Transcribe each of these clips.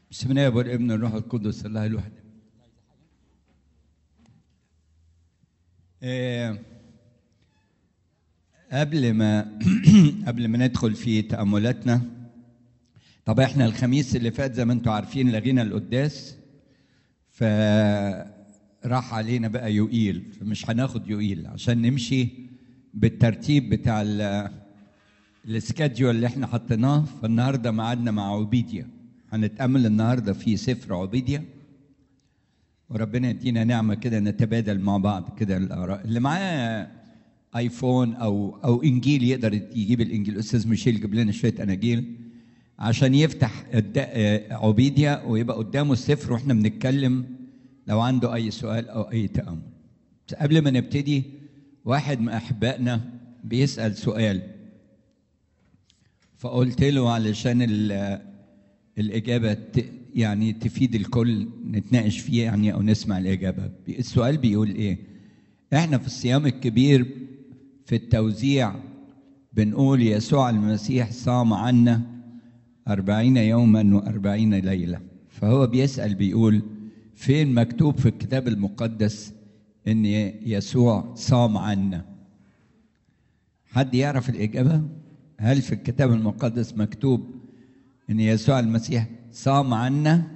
بسم الله والابن الروح القدس الله الواحد آه، قبل ما قبل ما ندخل في تأملاتنا طب احنا الخميس اللي فات زي ما انتم عارفين لغينا القداس فراح علينا بقى يوئيل فمش هناخد يوئيل عشان نمشي بالترتيب بتاع ال- السكادجول اللي احنا حطيناه فالنهارده ميعادنا مع عبيديا هنتأمل النهارده في سفر عبيديا وربنا يدينا نعمه كده نتبادل مع بعض كده الاراء اللي معاه ايفون او او انجيل يقدر يجيب الانجيل الاستاذ ميشيل يجيب لنا شويه اناجيل عشان يفتح الد- آه، عبيديا ويبقى قدامه السفر واحنا بنتكلم لو عنده اي سؤال او اي تامل بس قبل ما نبتدي واحد من احبائنا بيسال سؤال فقلت له علشان ال- الإجابة ت- يعني تفيد الكل نتناقش فيه يعني أو نسمع الإجابة السؤال بيقول إيه إحنا في الصيام الكبير في التوزيع بنقول يسوع المسيح صام عنا أربعين يوما وأربعين ليلة فهو بيسأل بيقول فين مكتوب في الكتاب المقدس إن يسوع صام عنا حد يعرف الإجابة؟ هل في الكتاب المقدس مكتوب إن يسوع المسيح صام عنا؟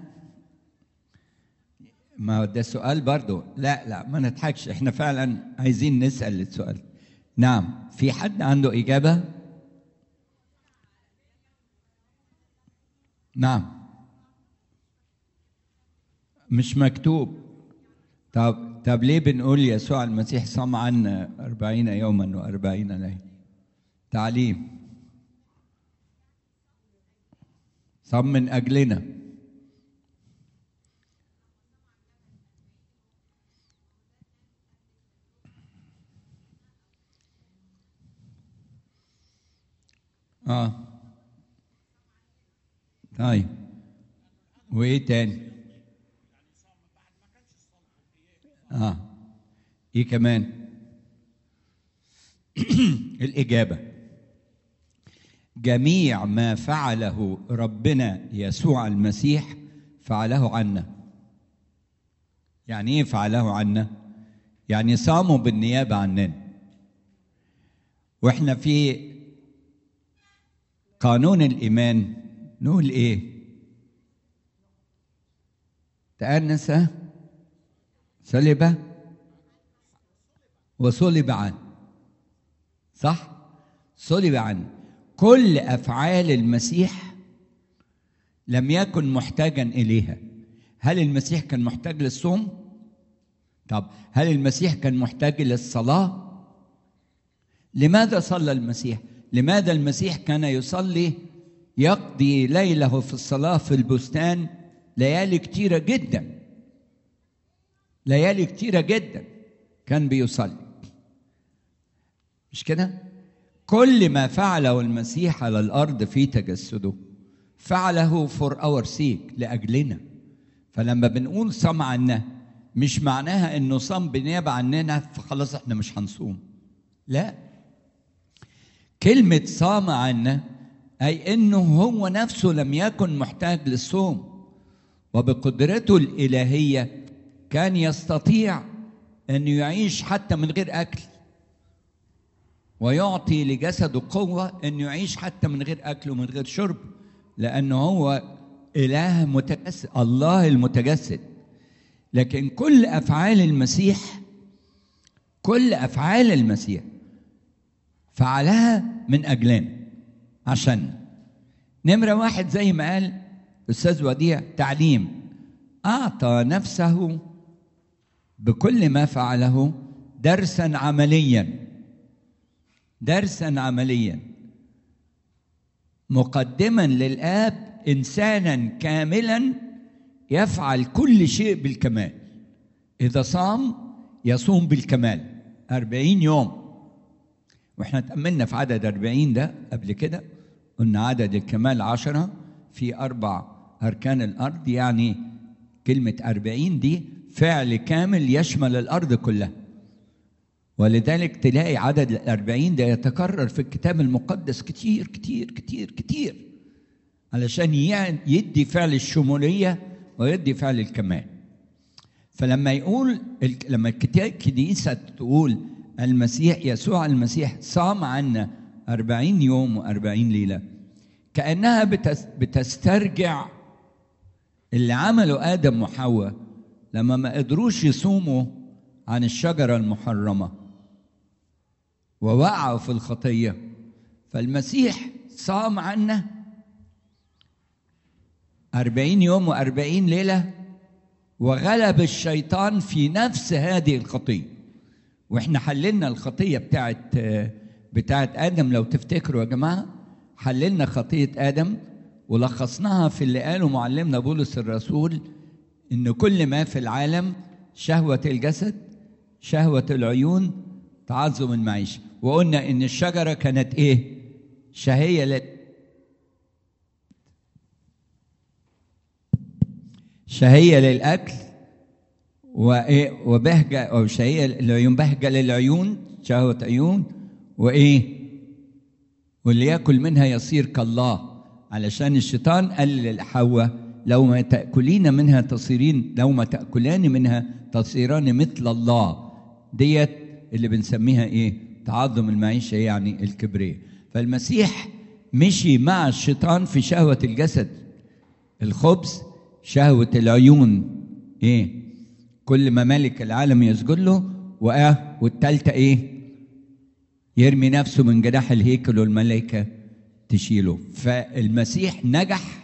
ما هو ده سؤال برضو لا لا ما نضحكش احنا فعلا عايزين نسأل السؤال نعم في حد عنده إجابة؟ نعم مش مكتوب طب طب ليه بنقول يسوع المسيح صام عنا أربعين يوما وأربعين ليلة تعليم صام من أجلنا اه طيب وايه تاني اه ايه كمان الاجابه جميع ما فعله ربنا يسوع المسيح فعله عنا يعني ايه فعله عنا يعني صاموا بالنيابه عننا واحنا في قانون الايمان نقول ايه تأنس صلب وصلب عنه صح صلب عنه كل افعال المسيح لم يكن محتاجا اليها هل المسيح كان محتاج للصوم طب هل المسيح كان محتاج للصلاه لماذا صلى المسيح لماذا المسيح كان يصلي يقضي ليله في الصلاه في البستان ليالي كتيره جدا ليالي كتيره جدا كان بيصلي مش كده كل ما فعله المسيح على الارض في تجسده فعله فور اور سيك لاجلنا فلما بنقول صام عنا مش معناها انه صام بنيابه عننا فخلاص احنا مش هنصوم لا كلمه صام عنا اي انه هو نفسه لم يكن محتاج للصوم وبقدرته الالهيه كان يستطيع ان يعيش حتى من غير اكل ويعطي لجسده قوة أن يعيش حتى من غير أكل ومن غير شرب لأنه هو إله متجسد الله المتجسد لكن كل أفعال المسيح كل أفعال المسيح فعلها من أجلنا عشان نمرة واحد زي ما قال الأستاذ وديع تعليم أعطى نفسه بكل ما فعله درسا عمليا درسا عمليا مقدما للاب انسانا كاملا يفعل كل شيء بالكمال اذا صام يصوم بالكمال أربعين يوم واحنا تأملنا في عدد أربعين ده قبل كده قلنا عدد الكمال عشرة في أربع أركان الأرض يعني كلمة أربعين دي فعل كامل يشمل الأرض كلها ولذلك تلاقي عدد الأربعين ده يتكرر في الكتاب المقدس كتير كتير كتير كتير علشان يدي فعل الشمولية ويدي فعل الكمال فلما يقول لما الكنيسة تقول المسيح يسوع المسيح صام عنا أربعين يوم وأربعين ليلة كأنها بتسترجع اللي عمله آدم وحواء لما ما قدروش يصوموا عن الشجرة المحرمة ووقعوا في الخطية فالمسيح صام عنا أربعين يوم وأربعين ليلة وغلب الشيطان في نفس هذه الخطية واحنا حللنا الخطية بتاعت بتاعت آدم لو تفتكروا يا جماعة حللنا خطية آدم ولخصناها في اللي قاله معلمنا بولس الرسول إن كل ما في العالم شهوة الجسد شهوة العيون تعظم المعيشة وقلنا إن الشجرة كانت إيه؟ شهية لل... شهية للأكل وإيه وبهجة أو شهية العيون بهجة للعيون شهوة عيون وإيه؟ واللي ياكل منها يصير كالله علشان الشيطان قال لحواء لو ما تأكلين منها تصيرين لو ما تأكلان منها تصيران مثل الله ديت اللي بنسميها ايه تعظم المعيشة يعني الكبرية فالمسيح مشي مع الشيطان في شهوة الجسد الخبز شهوة العيون ايه كل ما ملك العالم يسجد له وآه والتالتة ايه يرمي نفسه من جناح الهيكل والملائكة تشيله فالمسيح نجح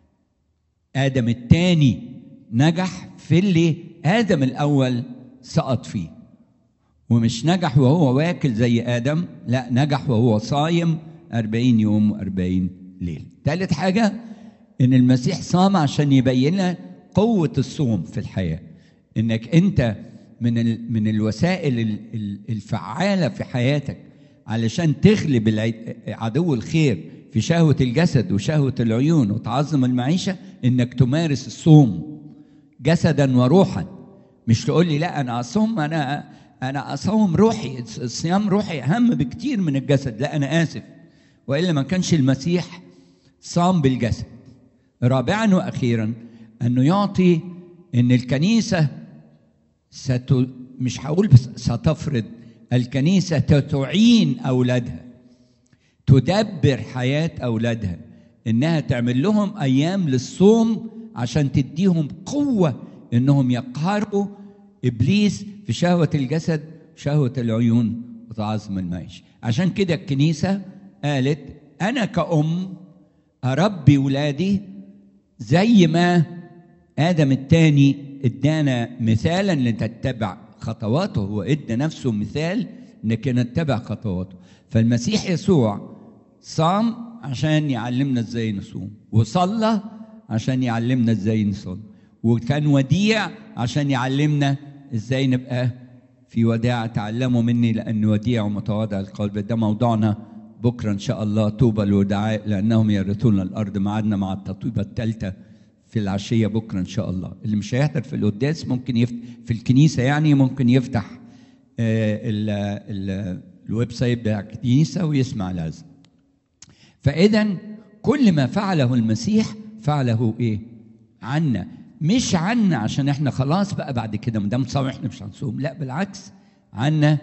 آدم الثاني نجح في اللي آدم الأول سقط فيه ومش نجح وهو واكل زي آدم لا نجح وهو صايم أربعين يوم وأربعين ليل ثالث حاجة إن المسيح صام عشان يبين لنا قوة الصوم في الحياة إنك أنت من ال من الوسائل الفعالة في حياتك علشان تغلب عدو الخير في شهوة الجسد وشهوة العيون وتعظم المعيشة إنك تمارس الصوم جسدا وروحا مش تقول لي لا أنا أصوم أنا أنا أصوم روحي الصيام روحي أهم بكتير من الجسد لا أنا آسف وإلا ما كانش المسيح صام بالجسد رابعا وأخيرا أنه يعطي أن الكنيسة ست مش هقول بس ستفرض الكنيسة تعين أولادها تدبر حياة أولادها إنها تعمل لهم أيام للصوم عشان تديهم قوة إنهم يقهروا إبليس في شهوة الجسد شهوة العيون وتعظم المعيشة عشان كده الكنيسة قالت أنا كأم أربي ولادي زي ما آدم الثاني ادانا مثالا لتتبع خطواته هو ادى نفسه مثال انك نتبع خطواته فالمسيح يسوع صام عشان يعلمنا ازاي نصوم وصلى عشان يعلمنا ازاي نصلي وكان وديع عشان يعلمنا ازاي نبقى في وداع تعلموا مني لأن وديع ومتواضع القلب ده موضوعنا بكرة إن شاء الله طوبى الودعاء لأنهم يرثون الأرض معادنا مع التطويبة الثالثة في العشية بكرة إن شاء الله اللي مش هيحضر في القداس ممكن يفتح في الكنيسة يعني ممكن يفتح آه ال ال الويب سايت بتاع الكنيسة ويسمع لازم فإذا كل ما فعله المسيح فعله إيه؟ عنا مش عنا عشان احنا خلاص بقى بعد كده ما دام صام احنا مش هنصوم لا بالعكس عنا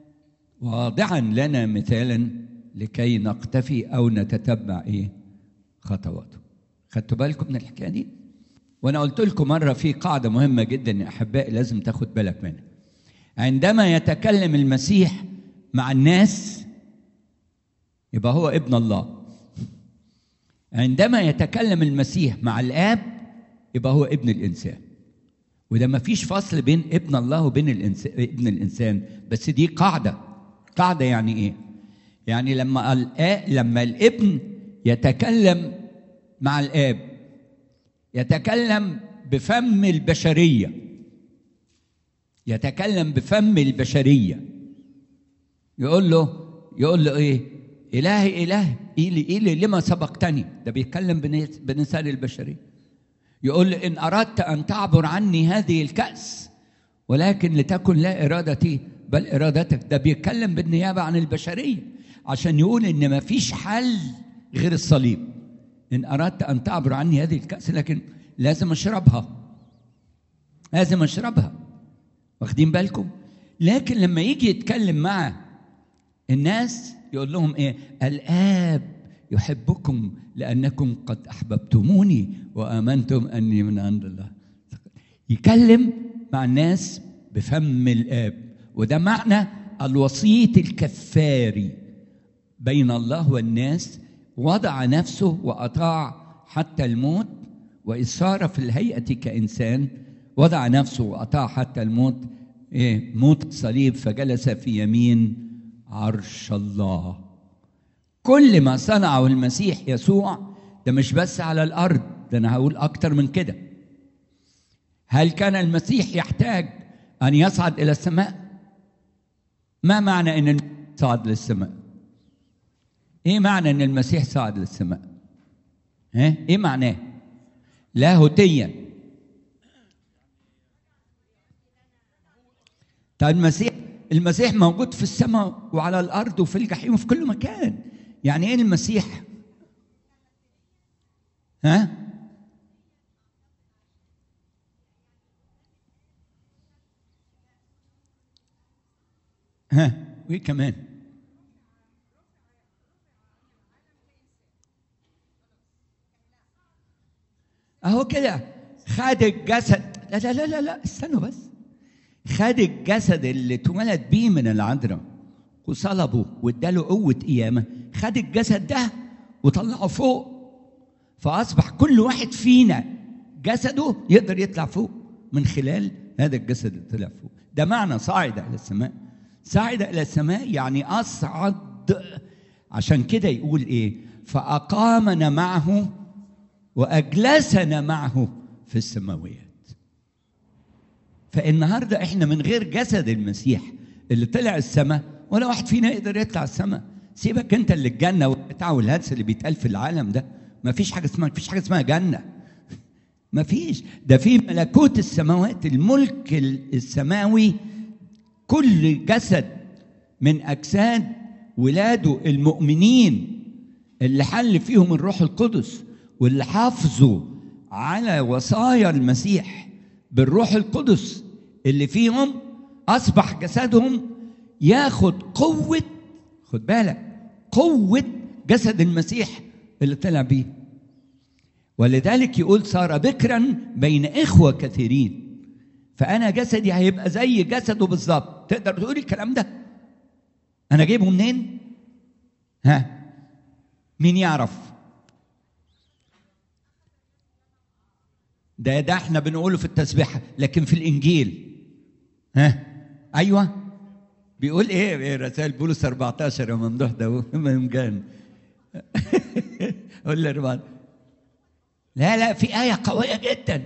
واضعا لنا مثالا لكي نقتفي او نتتبع ايه خطواته خدتوا بالكم من الحكايه دي وانا قلت لكم مره في قاعده مهمه جدا يا احبائي لازم تاخد بالك منها عندما يتكلم المسيح مع الناس يبقى هو ابن الله عندما يتكلم المسيح مع الاب يبقى هو ابن الانسان وده ما فيش فصل بين ابن الله وبين الانسان ابن الانسان بس دي قاعده قاعده يعني ايه يعني لما الآ... لما الابن يتكلم مع الاب يتكلم بفم البشريه يتكلم بفم البشريه يقول له يقول له ايه الهي الهي إيلي إيلي لما سبقتني ده بيتكلم بلسان البشريه يقول له إن أردت أن تعبر عني هذه الكأس ولكن لتكن لا إرادتي بل إرادتك ده بيتكلم بالنيابة عن البشرية عشان يقول إن ما فيش حل غير الصليب ان اردت ان تعبر عني هذه الكاس لكن لازم اشربها لازم اشربها واخدين بالكم لكن لما يجي يتكلم مع الناس يقول لهم ايه الاب يحبكم لانكم قد احببتموني وامنتم اني من عند الله يكلم مع الناس بفم الاب وده معنى الوسيط الكفاري بين الله والناس وضع نفسه واطاع حتى الموت واذ صار في الهيئه كانسان وضع نفسه واطاع حتى الموت ايه موت الصليب فجلس في يمين عرش الله كل ما صنعه المسيح يسوع ده مش بس على الارض ده انا هقول اكتر من كده هل كان المسيح يحتاج ان يصعد الى السماء ما معنى ان صعد للسماء ايه معنى ان المسيح صعد للسماء ها ايه معناه لاهوتيا طيب المسيح المسيح موجود في السماء وعلى الارض وفي الجحيم وفي كل مكان يعني ايه المسيح ها ها وايه كمان اهو كده خد الجسد لا لا لا لا لا استنوا بس خد الجسد اللي اتولد بيه من العذراء وصلبه واداله قوة قيامة خد الجسد ده وطلعه فوق فأصبح كل واحد فينا جسده يقدر يطلع فوق من خلال هذا الجسد اللي طلع فوق ده معنى صاعد إلى السماء صاعد إلى السماء يعني أصعد عشان كده يقول إيه فأقامنا معه وأجلسنا معه في السماويات فالنهارده احنا من غير جسد المسيح اللي طلع السماء ولا واحد فينا يقدر يطلع السماء سيبك انت اللي الجنه والبتاع والهلس اللي بيتقال في العالم ده ما فيش حاجه اسمها فيش حاجه اسمها جنه ما فيش ده في ملكوت السماوات الملك السماوي كل جسد من اجساد ولاده المؤمنين اللي حل فيهم الروح القدس واللي حافظوا على وصايا المسيح بالروح القدس اللي فيهم اصبح جسدهم ياخد قوه خد بالك قوه جسد المسيح اللي طلع بيه ولذلك يقول صار بكرا بين اخوه كثيرين فانا جسدي هيبقى زي جسده بالظبط تقدر تقولي الكلام ده انا جايبه منين ها مين يعرف ده ده احنا بنقوله في التسبيحه لكن في الانجيل ها ايوه بيقول ايه, إيه رسائل بولس 14 يا ممدوح ده ممجان قول لي ربع. لا لا في آية قوية جدا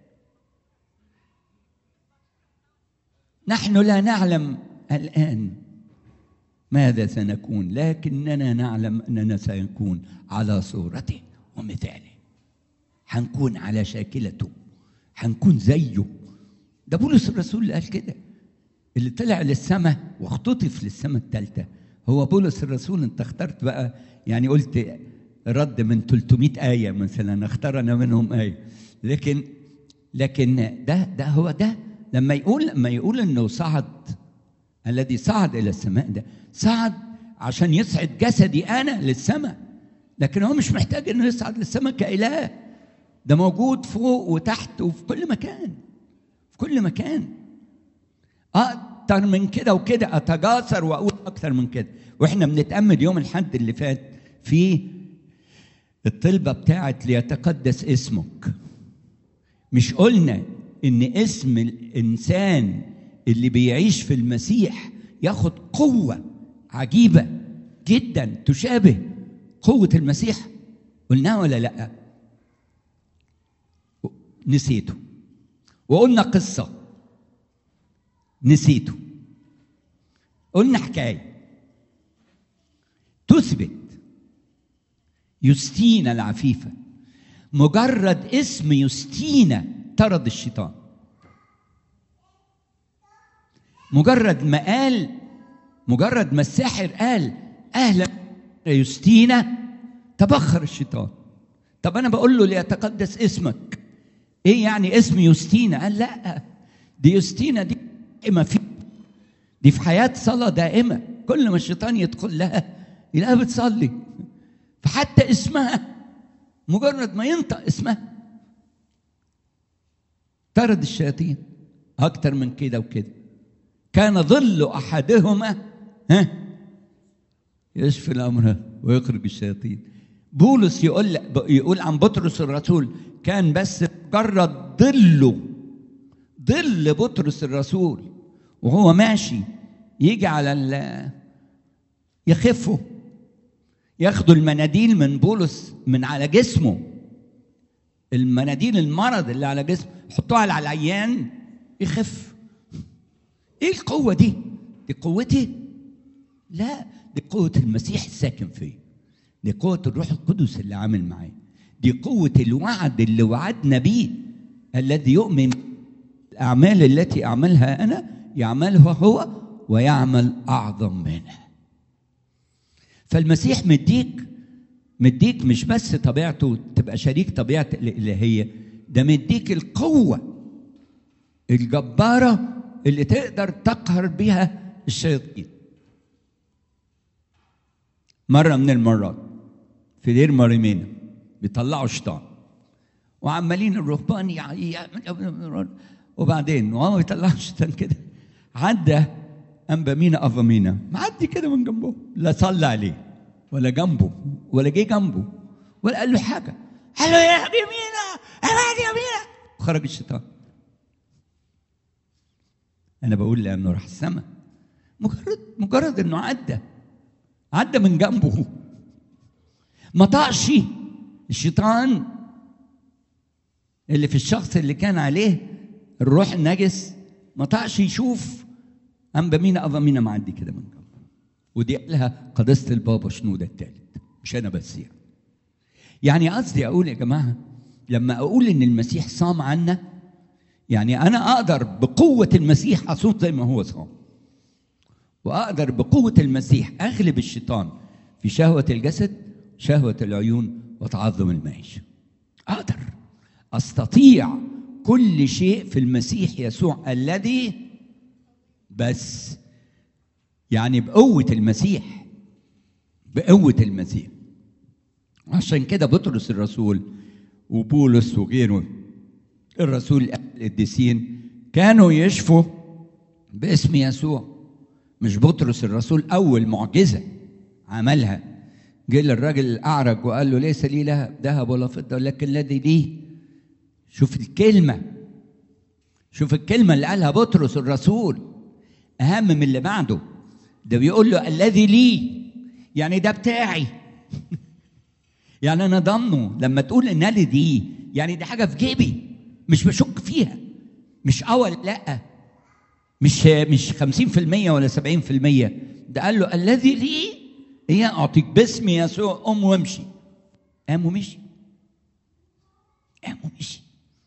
نحن لا نعلم الآن ماذا سنكون لكننا نعلم أننا سنكون على صورته ومثاله هنكون على شاكلته هنكون زيه ده بولس الرسول اللي قال كده اللي طلع للسماء واختطف للسماء الثالثه هو بولس الرسول انت اخترت بقى يعني قلت رد من 300 آية مثلا اختار أنا منهم آية لكن لكن ده ده هو ده لما يقول لما يقول انه صعد الذي صعد الى السماء ده صعد عشان يصعد جسدي انا للسماء لكن هو مش محتاج انه يصعد للسماء كاله ده موجود فوق وتحت وفي كل مكان في كل مكان اكتر من كده وكده اتجاسر واقول اكتر من كده واحنا بنتامل يوم الحد اللي فات في الطلبه بتاعت ليتقدس اسمك مش قلنا ان اسم الانسان اللي بيعيش في المسيح ياخد قوه عجيبه جدا تشابه قوه المسيح قلناها ولا لا نسيته وقلنا قصه نسيته قلنا حكايه تثبت يستينا العفيفه مجرد اسم يستينا طرد الشيطان مجرد ما قال مجرد ما الساحر قال اهلا يستينا تبخر الشيطان طب انا بقول له ليتقدس اسمك ايه يعني اسم يوستينا قال لا دي يوستينا دي دائمه في دي في حياه صلاه دائمه كل ما الشيطان يدخل لها يلاقيها بتصلي فحتى اسمها مجرد ما ينطق اسمها طرد الشياطين اكتر من كده وكده كان ظل احدهما ها يشفي الامر ويخرج الشياطين بولس يقول يقول عن بطرس الرسول كان بس مجرد ظله ظل بطرس الرسول وهو ماشي يجي على ال يخفوا ياخدوا المناديل من بولس من على جسمه المناديل المرض اللي على جسمه يحطوها على العيان يخف ايه القوه دي دي قوتي لا دي قوه المسيح الساكن فيه دي قوه الروح القدس اللي عامل معاه دي قوه الوعد اللي وعدنا بيه الذي يؤمن الاعمال التي اعملها انا يعملها هو ويعمل اعظم منها فالمسيح مديك مديك مش بس طبيعته تبقى شريك طبيعة الإلهية ده مديك القوة الجبارة اللي تقدر تقهر بها الشياطين مرة من المرات في دير مريمينا بيطلعوا شيطان وعمالين الرهبان يعمل وبعدين وهو بيطلعوا الشيطان كده عدى أنبا مينا أفا مينا معدي كده من جنبه لا صلى عليه ولا جنبه ولا جه جنبه ولا قال له حاجه قال له يا يمينة يا يمينة خرج الشيطان انا بقول لانه راح السماء مجرد مجرد انه عدى عدى من جنبه ما طقش الشيطان اللي في الشخص اللي كان عليه الروح النجس ما طقش يشوف انبا مينا افا مينا معدي كده من جنبه ودي قالها قداسه البابا شنوده الثالث مش انا بس يعني يعني قصدي اقول يا جماعه لما اقول ان المسيح صام عنا يعني انا اقدر بقوه المسيح اصوم زي ما هو صام واقدر بقوه المسيح اغلب الشيطان في شهوه الجسد شهوه العيون وتعظم المعيشه اقدر استطيع كل شيء في المسيح يسوع الذي بس يعني بقوة المسيح بقوة المسيح عشان كده بطرس الرسول وبولس وغيره الرسول القديسين كانوا يشفوا باسم يسوع مش بطرس الرسول أول معجزة عملها جه للراجل الأعرج وقال له ليس لي ذهب ولا فضة ولكن الذي لي شوف الكلمة شوف الكلمة اللي قالها بطرس الرسول أهم من اللي بعده ده بيقول له الذي لي يعني ده بتاعي يعني انا ضامنه لما تقول ان لي دي يعني دي حاجه في جيبي مش بشك فيها مش اول لا مش مش 50% ولا 70% ده قال له الذي لي هي اعطيك باسم يسوع قم وامشي قام ومشي قام ومشي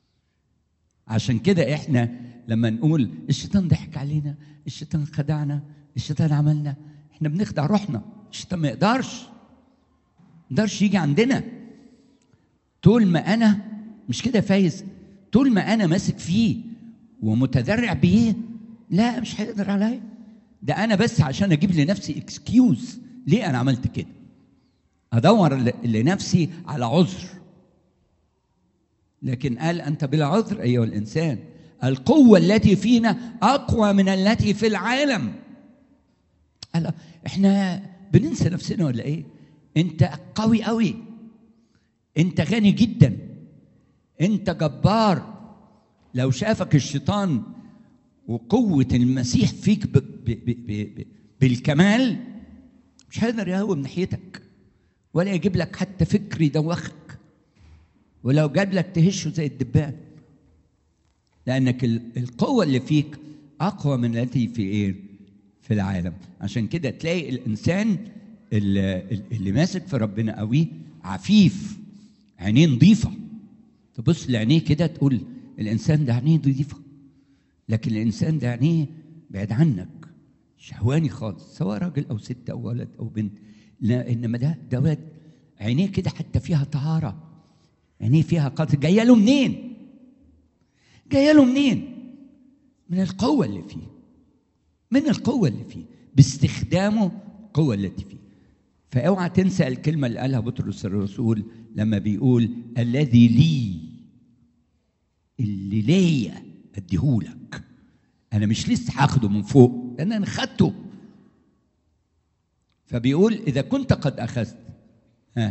عشان كده احنا لما نقول الشيطان ضحك علينا الشيطان خدعنا الشيطان عملنا احنا بنخدع روحنا الشيطان ما يقدرش ما يقدرش يجي عندنا طول ما انا مش كده فايز طول ما انا ماسك فيه ومتذرع بيه لا مش هيقدر عليا ده انا بس عشان اجيب لنفسي اكسكيوز ليه انا عملت كده ادور لنفسي على عذر لكن قال انت بلا عذر ايها الانسان القوه التي فينا اقوى من التي في العالم قال احنا بننسى نفسنا ولا ايه انت قوي قوي انت غني جدا انت جبار لو شافك الشيطان وقوة المسيح فيك ب ب ب ب بالكمال مش هيقدر يهوب ناحيتك ولا يجيب لك حتى فكر يدوخك ولو جاب لك تهشه زي الدبان لأنك القوة اللي فيك أقوى من التي في إيه؟ في العالم عشان كده تلاقي الإنسان اللي, اللي ماسك في ربنا قوي عفيف عينيه نظيفة تبص لعينيه كده تقول الإنسان ده عينيه نظيفة لكن الإنسان ده عينيه بعيد عنك شهواني خالص سواء راجل أو ست أو ولد أو بنت لا إنما ده ده ولد عينيه كده حتى فيها طهارة عينيه فيها قطر جايه له منين جايه له منين من القوه اللي فيه من القوه اللي فيه باستخدامه القوه التي فيه فاوعى تنسى الكلمه اللي قالها بطرس الرسول لما بيقول الذي لي اللي ليا اديهولك انا مش لسه هاخده من فوق لان انا خدته فبيقول اذا كنت قد اخذت ها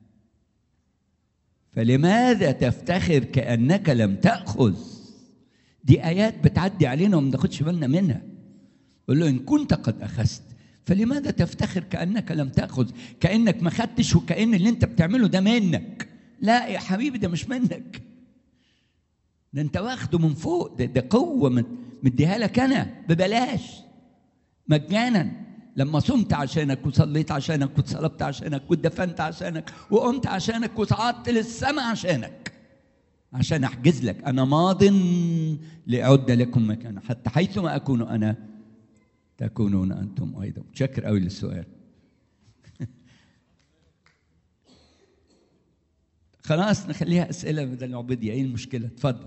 فلماذا تفتخر كانك لم تاخذ دي ايات بتعدي علينا وما بناخدش بالنا منها يقول له ان كنت قد اخذت فلماذا تفتخر كانك لم تاخذ كانك ما خدتش وكان اللي انت بتعمله ده منك لا يا حبيبي ده مش منك ده انت واخده من فوق ده, ده قوه مديها لك انا ببلاش مجانا لما صمت عشانك وصليت عشانك واتصلبت عشانك واتدفنت عشانك وقمت عشانك وصعدت للسماء عشانك عشان احجز لك انا ماض لاعد لكم مكانا حتى حيثما اكون انا تكونون انتم ايضا متشكر قوي للسؤال خلاص نخليها اسئله بدل العبوديه ايه المشكله اتفضل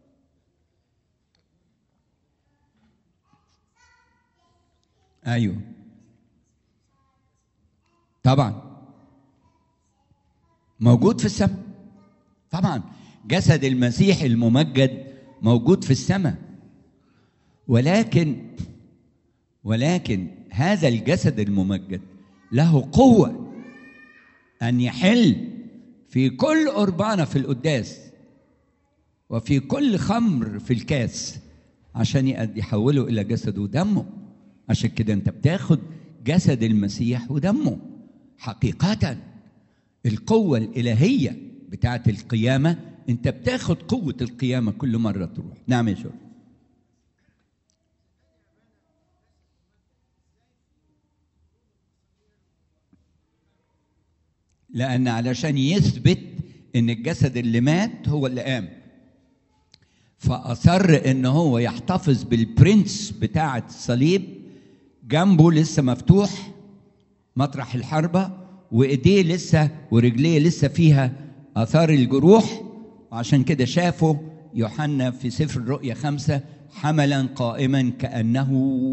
ايوه طبعا موجود في السماء طبعا جسد المسيح الممجد موجود في السماء ولكن ولكن هذا الجسد الممجد له قوة أن يحل في كل قربانة في القداس وفي كل خمر في الكاس عشان يحوله إلى جسده ودمه عشان كده أنت بتاخد جسد المسيح ودمه حقيقة القوة الإلهية بتاعت القيامة أنت بتاخد قوة القيامة كل مرة تروح نعم يا شوف لأن علشان يثبت إن الجسد اللي مات هو اللي قام فأصر إن هو يحتفظ بالبرنس بتاعة الصليب جنبه لسه مفتوح مطرح الحربة وإيديه لسه ورجليه لسه فيها آثار الجروح وعشان كده شافه يوحنا في سفر الرؤيا خمسة حملا قائما كأنه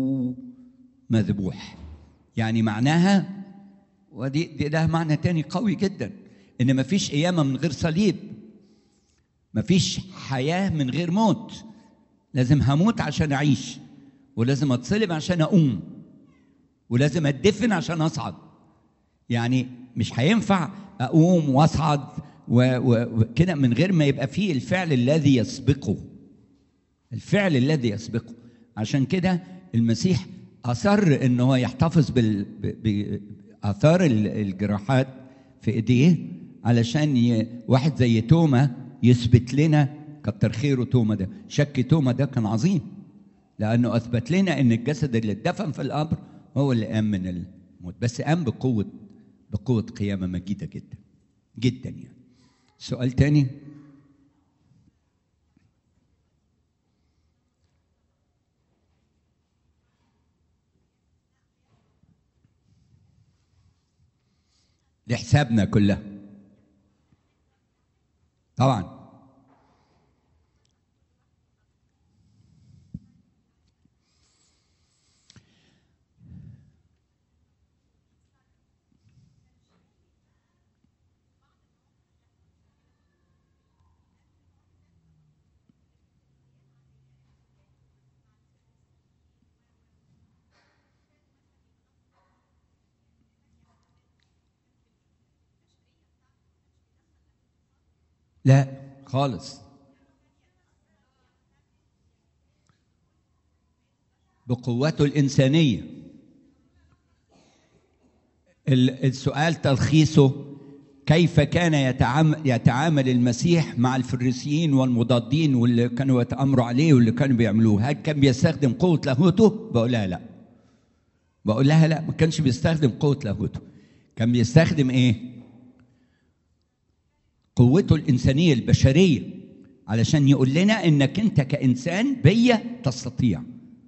مذبوح يعني معناها ودي دي ده معنى تاني قوي جدا ان مفيش قيامه من غير صليب مفيش حياه من غير موت لازم هموت عشان اعيش ولازم اتصلب عشان اقوم ولازم اتدفن عشان اصعد يعني مش هينفع اقوم واصعد وكده من غير ما يبقى فيه الفعل الذي يسبقه الفعل الذي يسبقه عشان كده المسيح اصر ان هو يحتفظ بال اثار الجراحات في ايديه علشان ي... واحد زي توما يثبت لنا كتر خيره توما ده شك توما ده كان عظيم لانه اثبت لنا ان الجسد اللي اتدفن في القبر هو اللي قام من الموت بس قام بقوه بقوه قيامه مجيده جدا جدا يعني سؤال تاني لحسابنا كلها طبعا لا خالص بقوته الإنسانية السؤال تلخيصه كيف كان يتعامل, يتعامل المسيح مع الفريسيين والمضادين واللي كانوا يتأمروا عليه واللي كانوا بيعملوه هل كان بيستخدم قوة لاهوته؟ بقول لها لا بقول لها لا ما كانش بيستخدم قوة لاهوته كان بيستخدم ايه؟ قوته الإنسانية البشرية علشان يقول لنا إنك أنت كإنسان بيا تستطيع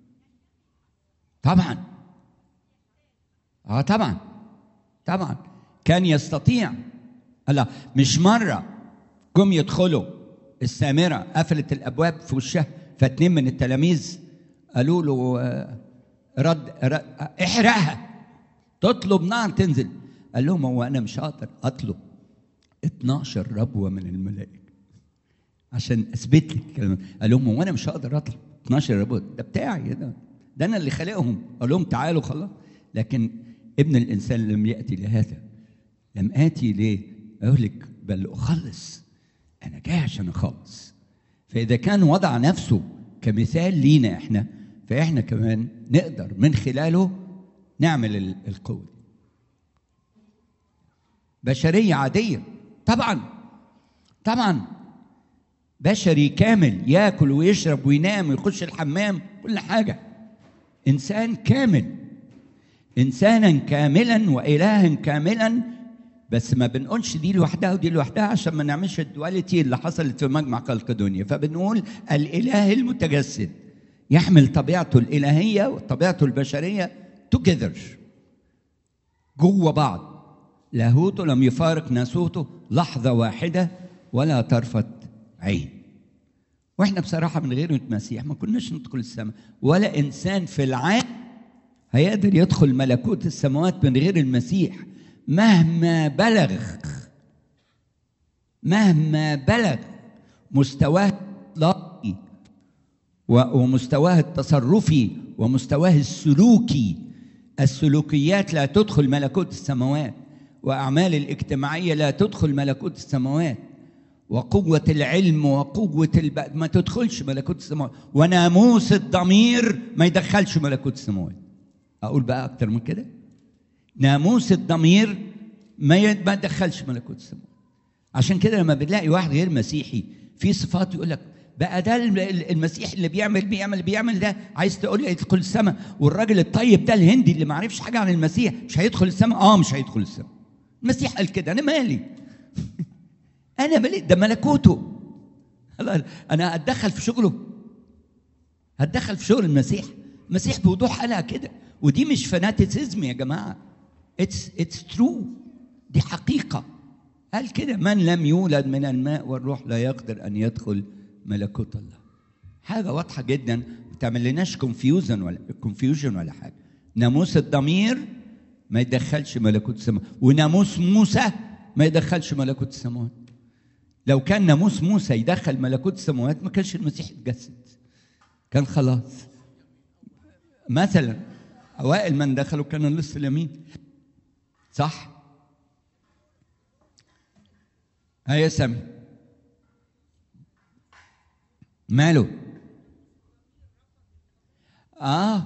طبعا اه طبعا طبعا كان يستطيع لا مش مرة جم يدخلوا السامره قفلت الابواب في وشها فاتنين من التلاميذ قالوا له آه، رد, رد احرقها تطلب نار تنزل قال لهم هو انا مش هقدر اطلب 12 ربوه من الملائكه عشان اثبت لك الكلام ده. قال لهم هو انا مش هقدر اطلب 12 ربوه ده بتاعي ده ده انا اللي خالقهم قال لهم تعالوا خلاص لكن ابن الانسان لم ياتي لهذا لم اتي ليه اهلك بل اخلص انا جاي عشان اخلص فاذا كان وضع نفسه كمثال لينا احنا فاحنا كمان نقدر من خلاله نعمل ال- القوه دي بشريه عاديه طبعا طبعا بشري كامل ياكل ويشرب وينام ويخش الحمام كل حاجه انسان كامل انسانا كاملا والها كاملا بس ما بنقولش دي لوحدها ودي لوحدها عشان ما نعملش الدواليتي اللي حصلت في مجمع خلق دنيا فبنقول الاله المتجسد يحمل طبيعته الالهيه وطبيعته البشريه توجذر جوه بعض لاهوته لم يفارق ناسوته لحظه واحده ولا طرفه عين واحنا بصراحه من غير المسيح ما كناش ندخل السماء ولا انسان في العالم هيقدر يدخل ملكوت السماوات من غير المسيح مهما بلغ مهما بلغ مستواه الاخلاقي و- ومستواه التصرفي ومستواه السلوكي السلوكيات لا تدخل ملكوت السماوات واعمال الاجتماعيه لا تدخل ملكوت السماوات وقوة العلم وقوة الب... ما تدخلش ملكوت السماوات وناموس الضمير ما يدخلش ملكوت السماوات أقول بقى أكتر من كده ناموس الضمير ما ي- ما يدخلش ملكوت السماوات عشان كده لما بنلاقي واحد غير مسيحي في صفات يقول لك بقى ده ال- ال- المسيح اللي بيعمل بيعمل بيعمل ده عايز تقول لي يدخل السماء والراجل الطيب ده الهندي اللي ما عرفش حاجه عن المسيح مش هيدخل السماء اه مش هيدخل السماء المسيح قال كده انا مالي انا مالي ده ملكوته هلا انا اتدخل في شغله هتدخل في شغل المسيح المسيح بوضوح قالها كده ودي مش فاناتيسيزم يا جماعه اتس اتس ترو دي حقيقه قال كده من لم يولد من الماء والروح لا يقدر ان يدخل ملكوت الله حاجه واضحه جدا ما تعملناش كونفيوجن ولا كونفيوجن ولا حاجه ناموس الضمير ما يدخلش ملكوت السماء وناموس موسى ما يدخلش ملكوت السماوات لو كان ناموس موسى يدخل ملكوت السماوات ما كانش المسيح اتجسد كان خلاص مثلا اوائل من دخلوا كان اللص اليمين صح هيا سامي ماله اه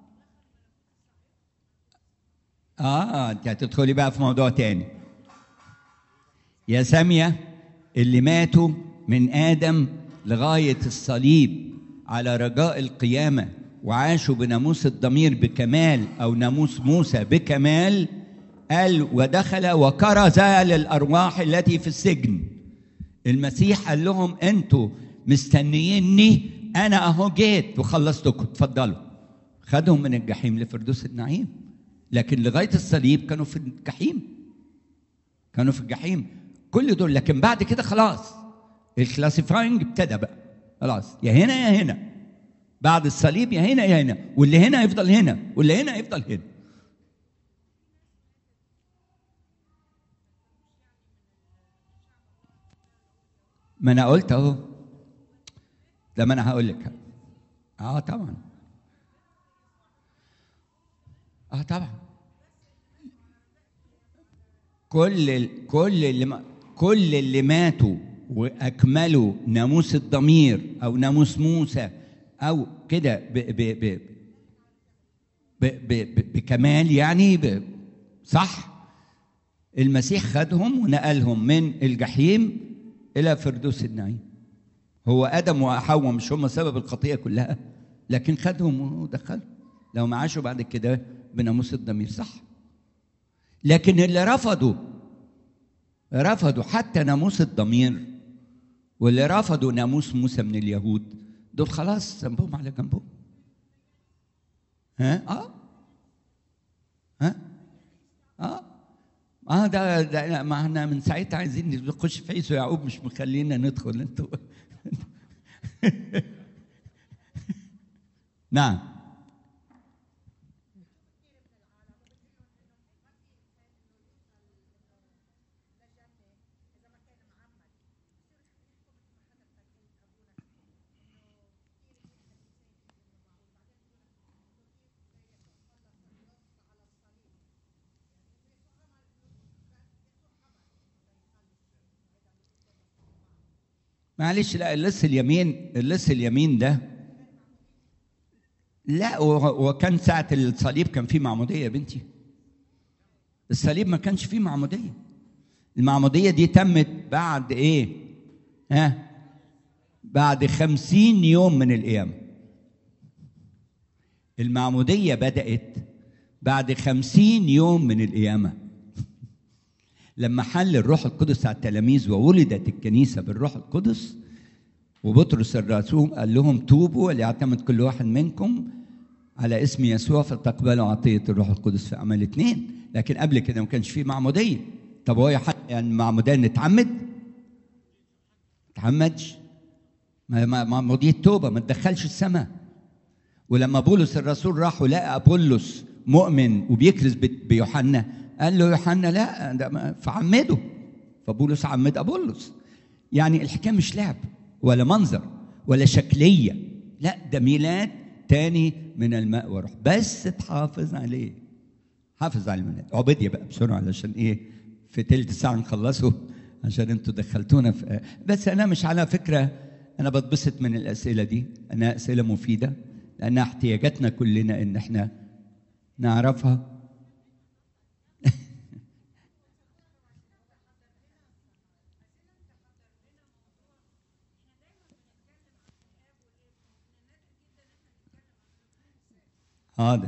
اه انت هتدخلي بقى في موضوع تاني يا سامية اللي ماتوا من آدم لغاية الصليب على رجاء القيامة وعاشوا بناموس الضمير بكمال أو ناموس موسى بكمال قال ودخل وكرز للأرواح التي في السجن المسيح قال لهم أنتوا مستنييني أنا أهو جيت وخلصتكم اتفضلوا خدهم من الجحيم لفردوس النعيم لكن لغاية الصليب كانوا في الجحيم كانوا في الجحيم كل دول لكن بعد كده خلاص الكلاسيفاينج ابتدى بقى خلاص يا هنا يا هنا بعد الصليب يا هنا يا هنا واللي هنا يفضل هنا واللي هنا يفضل هنا ما انا قلت اهو لما انا هقول لك اه طبعا اه طبعا كل ال- كل اللي ما كل اللي ماتوا واكملوا ناموس الضمير او ناموس موسى او كده ب ب ب ب ب ب بكمال يعني ب صح المسيح خدهم ونقلهم من الجحيم الى فردوس النعيم هو ادم وحواء مش هم سبب الخطيه كلها لكن خدهم ودخلهم لو ما عاشوا بعد كده بناموس الضمير صح لكن اللي رفضوا رفضوا حتى ناموس الضمير واللي رفضوا ناموس موسى من اليهود دول خلاص ذنبهم على جنبهم ها اه ها اه اه ده ده ما احنا من ساعتها عايزين نخش في عيسو يعقوب مش مخلينا ندخل انتوا نعم معلش لا اللص اليمين اللص اليمين ده لا هو هو كان ساعة الصليب كان فيه معمودية يا بنتي الصليب ما كانش فيه معمودية المعمودية دي تمت بعد ايه ها بعد خمسين يوم من القيامة المعمودية بدأت بعد خمسين يوم من القيامة لما حل الروح القدس على التلاميذ وولدت الكنيسة بالروح القدس وبطرس الرسول قال لهم توبوا وليعتمد كل واحد منكم على اسم يسوع فتقبلوا عطية الروح القدس في أعمال اثنين لكن قبل كده ما كانش فيه معمودية طب هو يعني معمودية نتعمد؟ تعمدش معمودية توبة ما تدخلش السماء ولما بولس الرسول راح ولقى أبولس مؤمن وبيكرز بيوحنا قال له يوحنا لا ده فعمده فبولس عمد أبولس يعني الحكاية مش لعب ولا منظر ولا شكلية لا ده ميلاد تاني من الماء والروح بس تحافظ عليه حافظ على الميلاد عبيدية بقى بسرعة علشان ايه في تلت ساعة نخلصه عشان انتوا دخلتونا في بس انا مش على فكرة انا بتبسط من الاسئلة دي انها اسئلة مفيدة لانها احتياجاتنا كلنا ان احنا نعرفها حاضر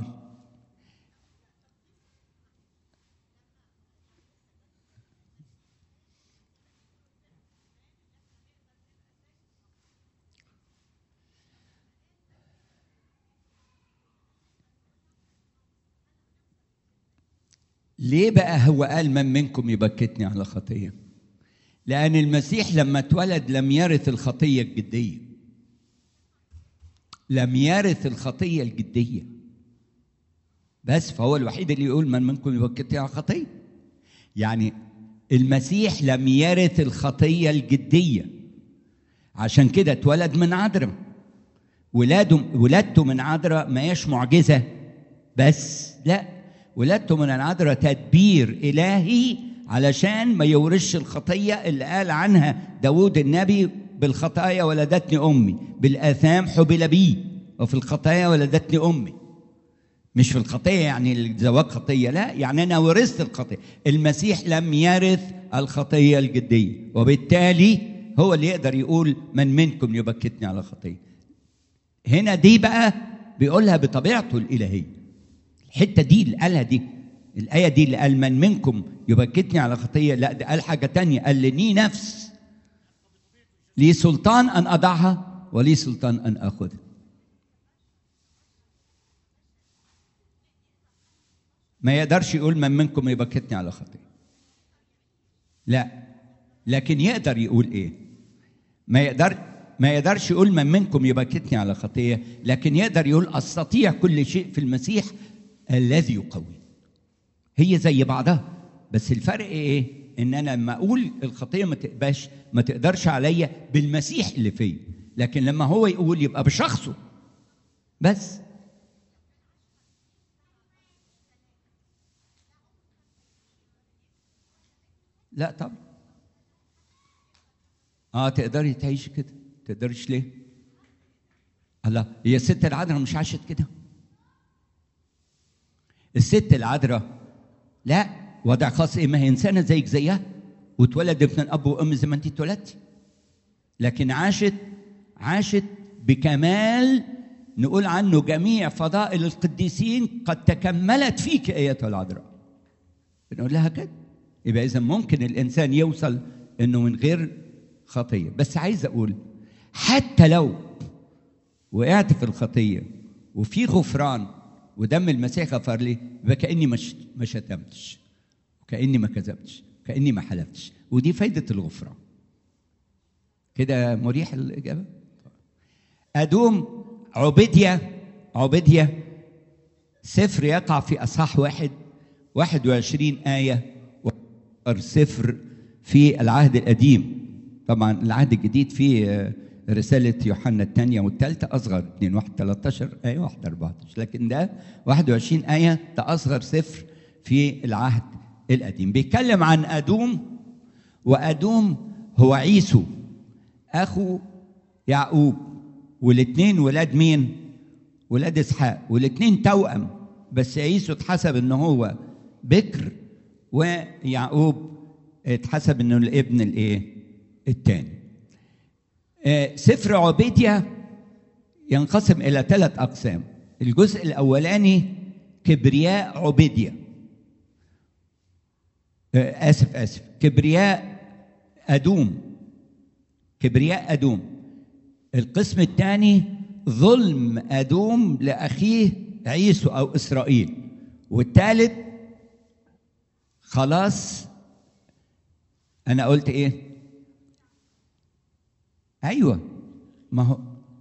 ليه بقى هو قال من منكم يبكتني على خطيه لان المسيح لما اتولد لم يرث الخطيه الجديه لم يرث الخطيه الجديه بس فهو الوحيد اللي يقول من منكم يبكتني على خطيه يعني المسيح لم يرث الخطيه الجديه عشان كده اتولد من عذراء ولاده ولادته من عذراء ما هيش معجزه بس لا ولادته من العذراء تدبير إلهي علشان ما يورش الخطية اللي قال عنها داود النبي بالخطايا ولدتني أمي بالآثام حبل بي وفي الخطايا ولدتني أمي مش في الخطية يعني الزواج خطية لا يعني أنا ورثت الخطية المسيح لم يرث الخطية الجدية وبالتالي هو اللي يقدر يقول من منكم يبكتني على خطية هنا دي بقى بيقولها بطبيعته الإلهية الحته دي اللي قالها دي الايه دي اللي قال من منكم يبكتني على خطيه لا ده قال حاجه تانية قال لي نفس لي سلطان ان اضعها ولي سلطان ان اخذها ما يقدرش يقول من منكم يبكتني على خطيه لا لكن يقدر يقول ايه ما يقدر ما يقدرش يقول من منكم يبكتني على خطيه لكن يقدر يقول استطيع كل شيء في المسيح الذي يقوي هي زي بعضها بس الفرق ايه ان انا لما اقول الخطيه ما تقباش ما تقدرش عليا بالمسيح اللي فيا لكن لما هو يقول يبقى بشخصه بس لا طبعا اه تقدري تعيشي كده تقدريش ليه الله هي الست العذراء مش عاشت كده الست العذراء لا وضع خاص ايه ما هي انسانه زيك زيها واتولدت من اب وام زي ما انت اتولدتي لكن عاشت عاشت بكمال نقول عنه جميع فضائل القديسين قد تكملت فيك ايتها العذراء بنقول لها كده يبقى اذا ممكن الانسان يوصل انه من غير خطيه بس عايز اقول حتى لو وقعت في الخطيه وفي غفران ودم المسيح غفر لي يبقى كاني مش ما شتمتش كاني ما كذبتش كاني ما حلفتش ودي فايده الغفران كده مريح الاجابه ادوم عبيديا عبيديا سفر يقع في اصحاح واحد 21 ايه سفر في العهد القديم طبعا العهد الجديد فيه رسالة يوحنا الثانية والثالثة أصغر 2 1 13 آية 1 14 لكن ده 21 آية ده أصغر سفر في العهد القديم بيتكلم عن أدوم وأدوم هو عيسو أخو يعقوب والاثنين ولاد مين؟ ولاد إسحاق والاثنين توأم بس عيسو اتحسب إن هو بكر ويعقوب اتحسب إنه الابن الإيه؟ الثاني سفر عبيديا ينقسم الى ثلاث اقسام الجزء الاولاني كبرياء عبيديا اسف اسف كبرياء ادوم كبرياء ادوم القسم الثاني ظلم ادوم لاخيه عيسو او اسرائيل والثالث خلاص انا قلت ايه ايوه ما هو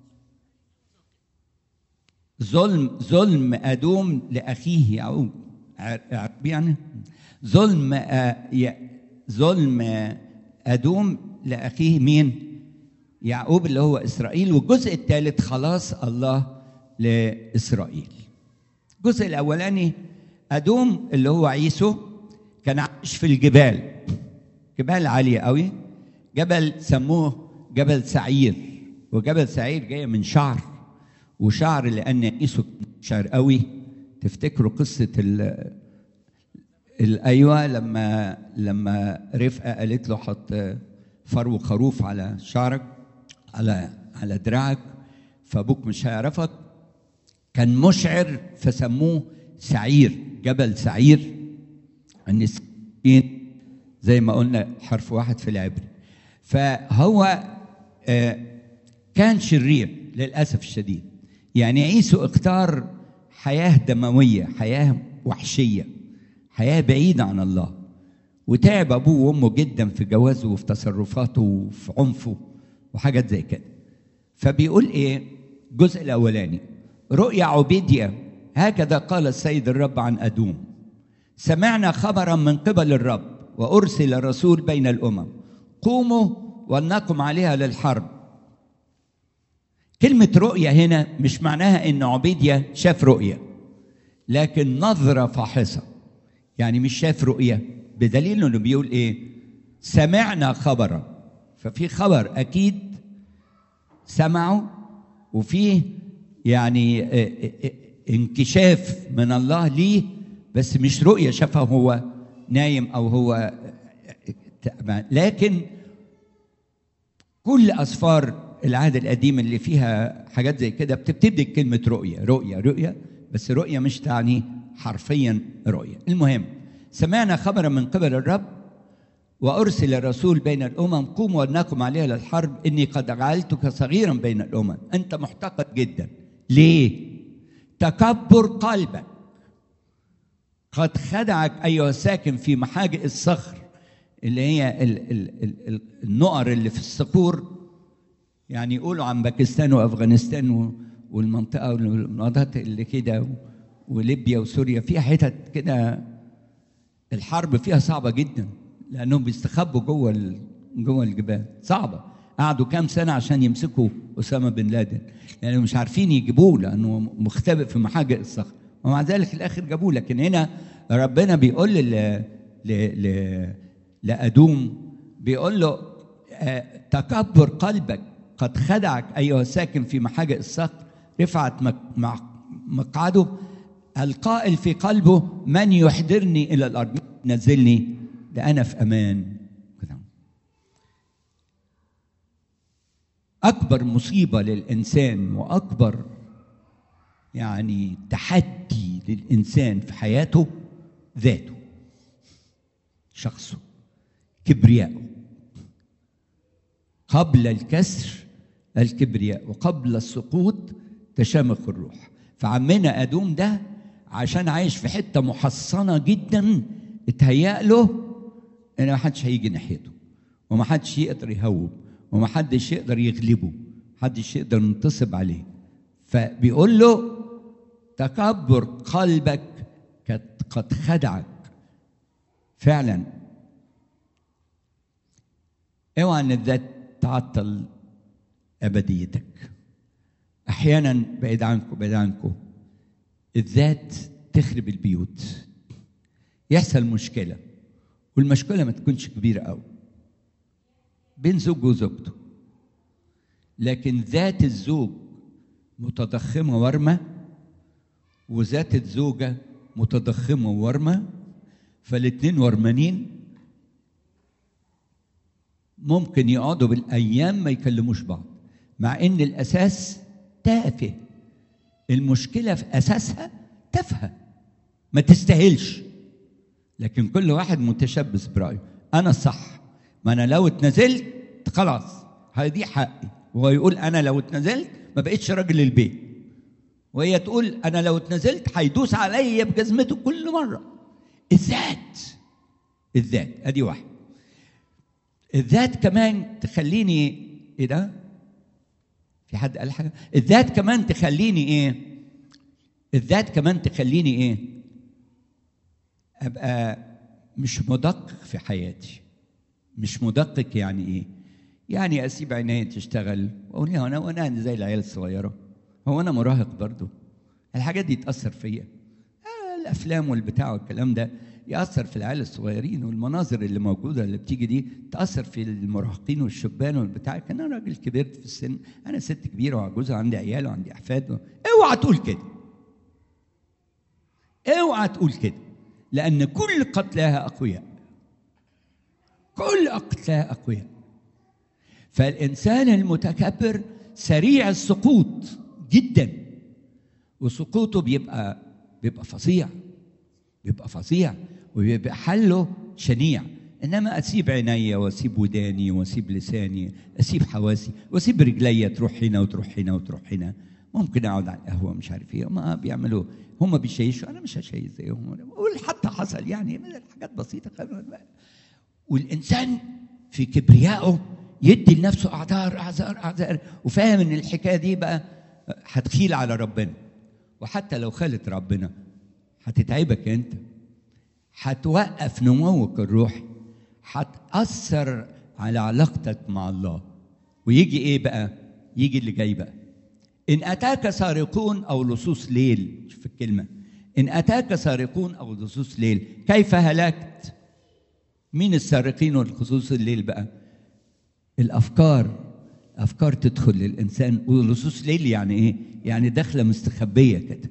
ظلم ظلم ادوم لاخيه يعقوب يعني ظلم ظلم ادوم لاخيه مين يعقوب اللي هو اسرائيل والجزء الثالث خلاص الله لاسرائيل الجزء الاولاني ادوم اللي هو عيسو كان عايش في الجبال جبال عاليه قوي جبل سموه جبل سعير وجبل سعير جاي من شعر وشعر لان عيسو شعر قوي تفتكروا قصه ال ايوه لما لما رفقه قالت له حط فرو خروف على شعرك على على دراعك فابوك مش هيعرفك كان مشعر فسموه سعير جبل سعير النسكين زي ما قلنا حرف واحد في العبري فهو كان شرير للاسف الشديد يعني عيسو اختار حياه دمويه حياه وحشيه حياه بعيده عن الله وتعب ابوه وامه جدا في جوازه وفي تصرفاته وفي عنفه وحاجات زي كده فبيقول ايه الجزء الاولاني رؤيا عبيديا هكذا قال السيد الرب عن ادوم سمعنا خبرا من قبل الرب وارسل الرسول بين الامم قوموا ولنقم عليها للحرب كلمة رؤية هنا مش معناها إن عبيديا شاف رؤية لكن نظرة فاحصة يعني مش شاف رؤية بدليل إنه بيقول إيه سمعنا خبرا ففي خبر أكيد سمعوا وفيه يعني انكشاف من الله ليه بس مش رؤية شافها هو نايم أو هو لكن كل أسفار العهد القديم اللي فيها حاجات زي كده بتبتدي بكلمة رؤية رؤية رؤية بس رؤية مش تعني حرفيا رؤية المهم سمعنا خبرا من قبل الرب وأرسل الرسول بين الأمم قوم ولنقم عليها للحرب إني قد جعلتك صغيرا بين الأمم أنت محتقد جدا ليه؟ تكبر قلبك قد خدعك أيها الساكن في محاجئ الصخر اللي هي ال ال ال النقر اللي في الصخور يعني يقولوا عن باكستان وافغانستان والمنطقه والمناطق اللي كده وليبيا وسوريا فيها حتت كده الحرب فيها صعبه جدا لانهم بيستخبوا جوه جوه الجبال صعبه قعدوا كام سنه عشان يمسكوا اسامه بن لادن لانهم يعني مش عارفين يجيبوه لانه مختبئ في محاجئ الصخر ومع ذلك في الاخر جابوه لكن هنا ربنا بيقول ل ل ل لادوم بيقول له تكبر قلبك قد خدعك ايها الساكن في محاجئ الصخر رفعت مقعده القائل في قلبه من يحضرني الى الارض نزلني ده انا في امان اكبر مصيبه للانسان واكبر يعني تحدي للانسان في حياته ذاته شخصه كبرياءه قبل الكسر الكبرياء وقبل السقوط تشامخ الروح فعمنا ادوم ده عشان عايش في حته محصنه جدا اتهيأ له ان ما حدش هيجي ناحيته وما حدش يقدر يهوب وما حدش يقدر يغلبه حدش يقدر ينتصب عليه فبيقول له تكبر قلبك قد خدعك فعلا اوعى ان الذات تعطل ابديتك احيانا بعيد عنكم بعيد عنكم الذات تخرب البيوت يحصل مشكله والمشكله ما تكونش كبيره قوي بين زوج وزوجته لكن ذات الزوج متضخمه ورمه وذات الزوجه متضخمه ورمه فالاتنين ورمانين ممكن يقعدوا بالايام ما يكلموش بعض مع ان الاساس تافه المشكله في اساسها تافهه ما تستاهلش لكن كل واحد متشبث برايه انا الصح ما انا لو اتنزلت خلاص هدي حقي وهو يقول انا لو اتنزلت ما بقتش راجل البيت وهي تقول انا لو اتنزلت هيدوس عليا بجزمته كل مره الذات الذات ادي واحد الذات كمان تخليني ايه ده في حد قال حاجه الذات كمان تخليني ايه الذات كمان تخليني ايه ابقى مش مدقق في حياتي مش مدقق يعني ايه يعني اسيب عيني تشتغل واقول لها انا وانا زي العيال الصغيره هو انا مراهق برضو الحاجات دي تاثر فيا آه الافلام والبتاع والكلام ده ياثر في العيال الصغيرين والمناظر اللي موجوده اللي بتيجي دي تاثر في المراهقين والشبان والبتاع كان انا راجل كبرت في السن انا ست كبيره وعجوزه وعندي عيال وعندي احفاد اوعى تقول كده اوعى تقول كده لان كل قتلاها اقوياء كل قتلاها اقوياء فالانسان المتكبر سريع السقوط جدا وسقوطه بيبقى بيبقى فظيع بيبقى فظيع وبيبقى حله شنيع انما اسيب عيني واسيب وداني واسيب لساني اسيب حواسي واسيب رجلي تروح هنا وتروح هنا وتروح هنا ممكن اقعد على القهوه مش عارف ايه ما بيعملوا هم بيشيشوا انا مش هشيش زيهم حتى حصل يعني حاجات بسيطه والانسان في كبريائه يدي لنفسه اعذار اعذار اعذار وفاهم ان الحكايه دي بقى هتخيل على ربنا وحتى لو خالت ربنا هتتعبك انت هتوقف نموك الروحي هتأثر على علاقتك مع الله ويجي ايه بقى يجي اللي جاي بقى ان اتاك سارقون او لصوص ليل شوف الكلمه ان اتاك سارقون او لصوص ليل كيف هلكت مين السارقين والخصوص الليل بقى الافكار افكار تدخل للانسان ولصوص ليل يعني ايه يعني داخله مستخبيه كده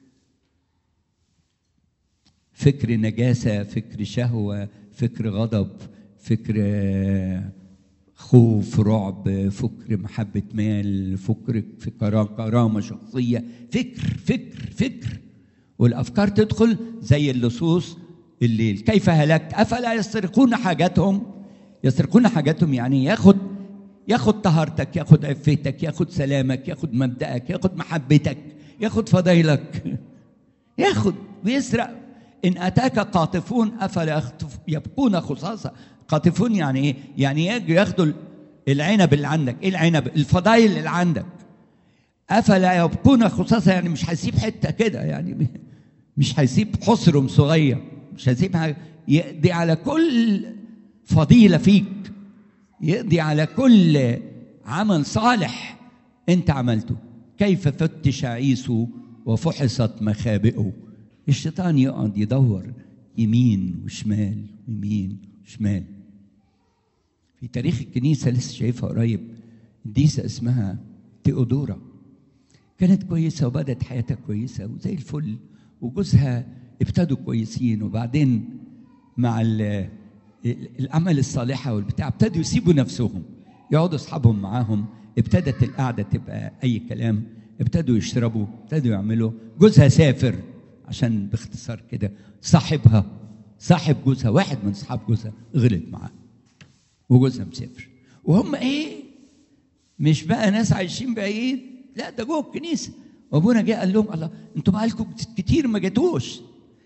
فكر نجاسه فكر شهوه فكر غضب فكر خوف رعب فكر محبه مال فكر في كرامه شخصيه فكر فكر فكر والافكار تدخل زي اللصوص الليل كيف هلكت افلا يسرقون حاجاتهم يسرقون حاجاتهم يعني ياخد ياخد طهارتك ياخد عفتك ياخد سلامك ياخد مبدأك ياخد محبتك ياخد فضيلك ياخد ويسرق إن أتاك قاطفون أفلا يبقون خصاصة قاطفون يعني إيه؟ يعني يجوا ياخدوا العنب اللي عندك إيه العنب؟ الفضايل اللي عندك أفلا يبقون خصاصة يعني مش هيسيب حتة كده يعني مش هيسيب حصرم صغير مش هيسيب حاجة يقضي على كل فضيلة فيك يقضي على كل عمل صالح انت عملته كيف فتش عيسو وفحصت مخابئه الشيطان يقعد يدور يمين وشمال يمين وشمال في تاريخ الكنيسة لسه شايفها قريب قديسة اسمها تيودورا كانت كويسة وبدت حياتها كويسة وزي الفل وجوزها ابتدوا كويسين وبعدين مع الاعمال الصالحه والبتاع ابتدوا يسيبوا نفسهم يقعدوا اصحابهم معاهم ابتدت القعده تبقى اي كلام ابتدوا يشربوا ابتدوا يعملوا جوزها سافر عشان باختصار كده صاحبها صاحب جوزها واحد من اصحاب جوزها غلط معاه وجوزها مسافر وهم ايه مش بقى ناس عايشين بعيد لا ده جوه الكنيسه وابونا جه قال لهم الله انتوا بقالكم كتير ما جاتوش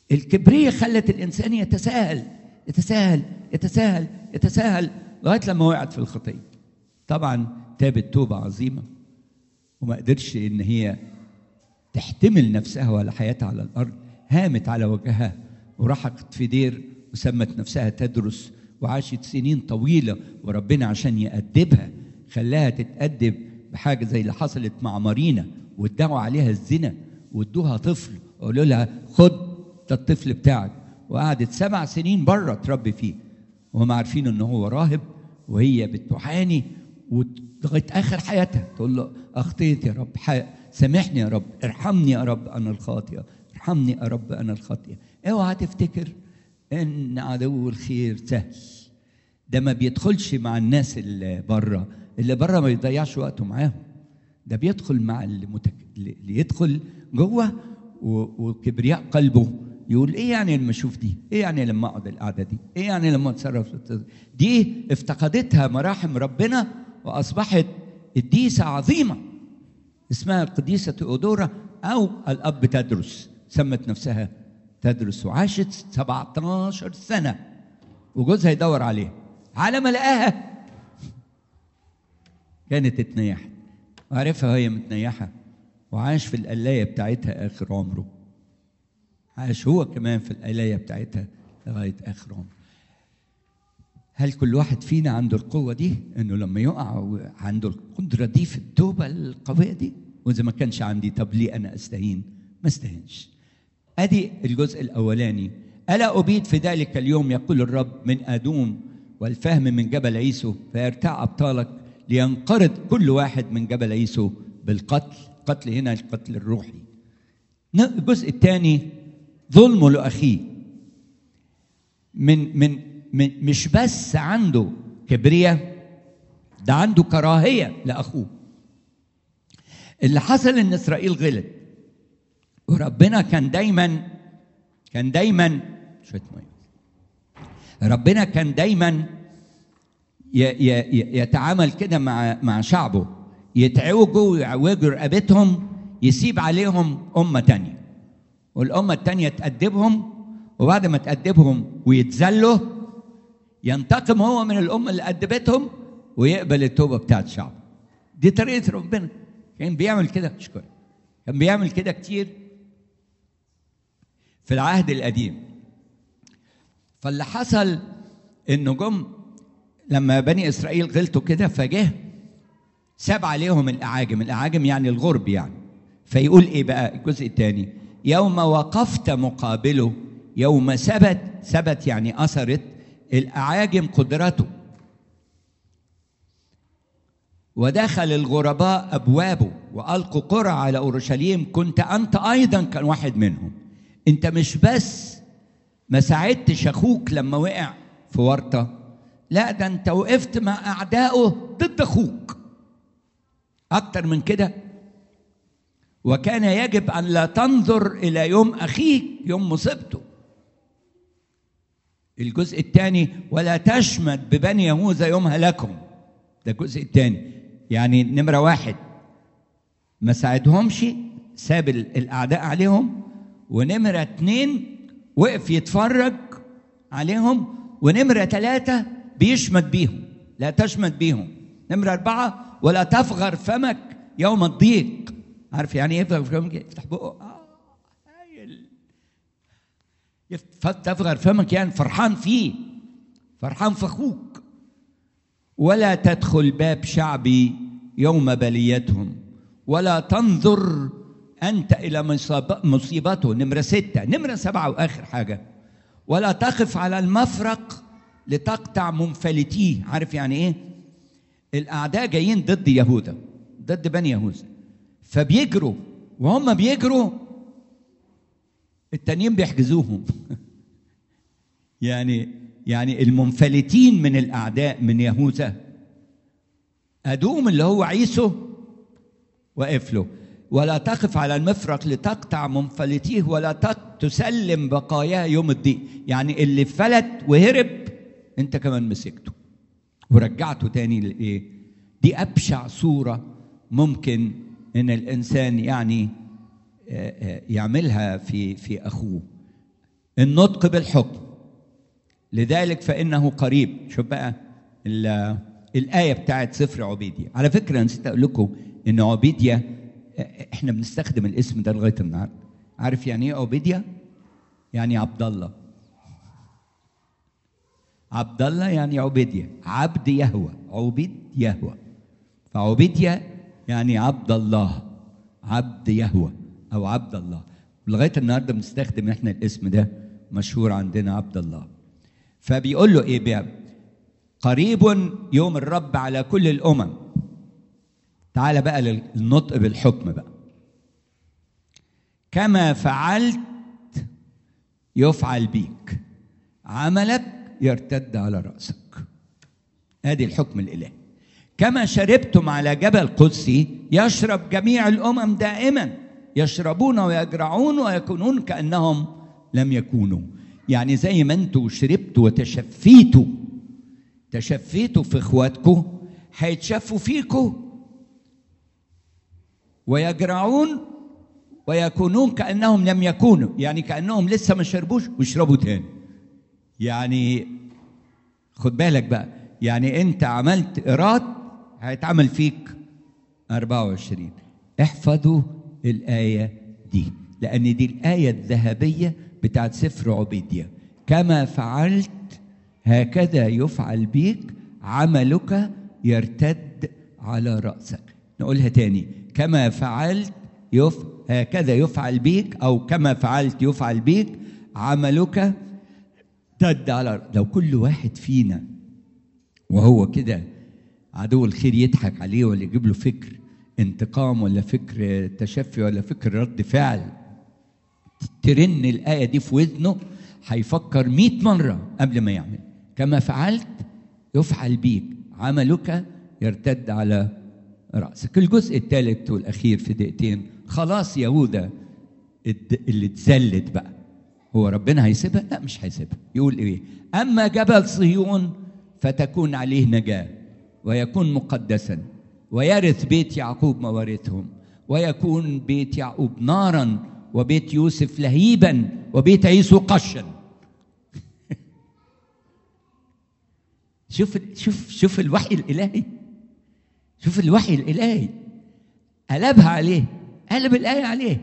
الكبرية خلت الإنسان يتساهل يتساهل يتساهل يتساهل لغاية لما وقعت في الخطية طبعا تابت توبة عظيمة وما قدرش إن هي تحتمل نفسها ولا حياتها على الأرض هامت على وجهها وراحت في دير وسمت نفسها تدرس وعاشت سنين طويلة وربنا عشان يأدبها خلاها تتأدب بحاجة زي اللي حصلت مع مارينا وادعوا عليها الزنا وادوها طفل وقالوا لها خد ده الطفل بتاعك وقعدت سبع سنين بره تربي فيه وهم عارفين ان هو راهب وهي بتعاني ولغايه اخر حياتها تقول له اخطيت يا رب سامحني يا رب ارحمني يا رب انا الخاطئه ارحمني يا رب انا الخاطئه اوعى تفتكر ان عدو الخير سهل ده ما بيدخلش مع الناس اللي بره اللي بره ما بيضيعش وقته معاهم ده بيدخل مع اللي, متك... اللي يدخل جوه و... وكبرياء قلبه يقول ايه يعني لما اشوف دي؟ ايه يعني لما اقعد القعده دي؟ ايه يعني لما اتصرف دي افتقدتها مراحم ربنا واصبحت قديسه عظيمه اسمها القديسه تيودورا او الاب تدرس سمت نفسها تدرس وعاشت 17 سنه وجوزها يدور عليها على ما لقاها كانت اتنيحت وعرفها وهي متنيحه وعاش في القلايه بتاعتها اخر عمره عاش هو كمان في القلايه بتاعتها لغايه اخر عمره هل كل واحد فينا عنده القوه دي انه لما يقع عنده القدره دي في التوبه القويه دي واذا ما كانش عندي طب ليه انا استهين ما استهينش ادي الجزء الاولاني الا ابيد في ذلك اليوم يقول الرب من ادوم والفهم من جبل عيسو فيرتع ابطالك لينقرض كل واحد من جبل عيسو بالقتل قتل هنا القتل الروحي الجزء الثاني ظلمه لاخيه من من من مش بس عنده كبرياء ده عنده كراهيه لاخوه اللي حصل ان اسرائيل غلط وربنا كان دايما كان دايما شويه ميه ربنا كان دايما يتعامل كده مع مع شعبه يتعوجوا ويعوجوا رقبتهم يسيب عليهم أمة تانية والأمة التانية تأدبهم وبعد ما تأدبهم ويتذلوا ينتقم هو من الأمة اللي أدبتهم ويقبل التوبة بتاعت شعبه دي طريقة ربنا كان بيعمل كده شكرا كان بيعمل كده كتير في العهد القديم فاللي حصل انه جم لما بني اسرائيل غلطوا كده فجه ساب عليهم الاعاجم الاعاجم يعني الغرب يعني فيقول ايه بقى الجزء الثاني يوم وقفت مقابله يوم ثبت ثبت يعني اثرت الاعاجم قدرته ودخل الغرباء ابوابه والقوا قرى على اورشليم كنت انت ايضا كان واحد منهم انت مش بس ما ساعدتش اخوك لما وقع في ورطه لا ده انت وقفت مع اعدائه ضد اخوك اكتر من كده وكان يجب ان لا تنظر الى يوم اخيك يوم مصيبته الجزء الثاني ولا تشمت ببني يهوذا يوم هلاكهم ده الجزء الثاني يعني نمره واحد ما ساعدهمش ساب الاعداء عليهم ونمره اتنين وقف يتفرج عليهم ونمره ثلاثه بيشمت بيهم لا تشمت بيهم نمرة أربعة ولا تفغر فمك يوم الضيق عارف يعني ايه يفغر فمك يفتح بقه آه هايل تفغر فمك يعني فرحان فيه فرحان في اخوك ولا تدخل باب شعبي يوم بليتهم ولا تنظر انت الى مصيبته نمره سته نمره سبعه واخر حاجه ولا تقف على المفرق لتقطع منفلتيه عارف يعني ايه الاعداء جايين ضد يهوذا ضد بني يهوذا فبيجروا وهم بيجروا التانيين بيحجزوهم يعني يعني المنفلتين من الاعداء من يهوذا ادوم اللي هو عيسو واقف له ولا تقف على المفرق لتقطع منفلتيه ولا تسلم بقاياه يوم الضيق يعني اللي فلت وهرب انت كمان مسكته ورجعته تاني لايه دي ابشع صوره ممكن ان الانسان يعني يعملها في في اخوه النطق بالحكم لذلك فانه قريب شوف بقى الايه بتاعت سفر عبيديا على فكره نسيت اقول لكم ان عبيديا احنا بنستخدم الاسم ده لغايه النهارده عارف يعني ايه عبيديا يعني عبد الله عبد الله يعني عبيديا عبد يهوى عبيد يهوى فعبيديا يعني عبد الله عبد يهوى او عبد الله لغايه النهارده بنستخدم احنا الاسم ده مشهور عندنا عبد الله فبيقول له ايه بقى قريب يوم الرب على كل الامم تعال بقى للنطق بالحكم بقى كما فعلت يفعل بيك عملك يرتد على راسك ادي الحكم الالهي كما شربتم على جبل قدسي يشرب جميع الامم دائما يشربون ويجرعون ويكونون كانهم لم يكونوا يعني زي ما انتوا شربتوا وتشفيتوا تشفيتوا في اخواتكم هيتشفوا فيكم ويجرعون ويكونون كانهم لم يكونوا يعني كانهم لسه ما شربوش ويشربوا تاني يعني خد بالك بقى يعني انت عملت ايراد هيتعمل فيك 24 احفظوا الايه دي لان دي الايه الذهبيه بتاعت سفر عبيديا كما فعلت هكذا يفعل بيك عملك يرتد على راسك نقولها تاني كما فعلت يف هكذا يفعل بيك او كما فعلت يفعل بيك عملك ارتد على لو كل واحد فينا وهو كده عدو الخير يضحك عليه ولا يجيب له فكر انتقام ولا فكر تشفي ولا فكر رد فعل ترن الآية دي في وذنه هيفكر مئة مرة قبل ما يعمل كما فعلت يفعل بيك عملك يرتد على رأسك الجزء الثالث والأخير في دقيقتين خلاص يهوذا اللي اتذلت بقى هو ربنا هيسيبها؟ لا مش هيسيبها يقول ايه؟ أما جبل صهيون فتكون عليه نجاة ويكون مقدسا ويرث بيت يعقوب موارثهم ويكون بيت يعقوب نارا وبيت يوسف لهيبا وبيت عيسو قشا شوف شوف شوف الوحي الالهي شوف الوحي الالهي قلبها عليه قلب الايه عليه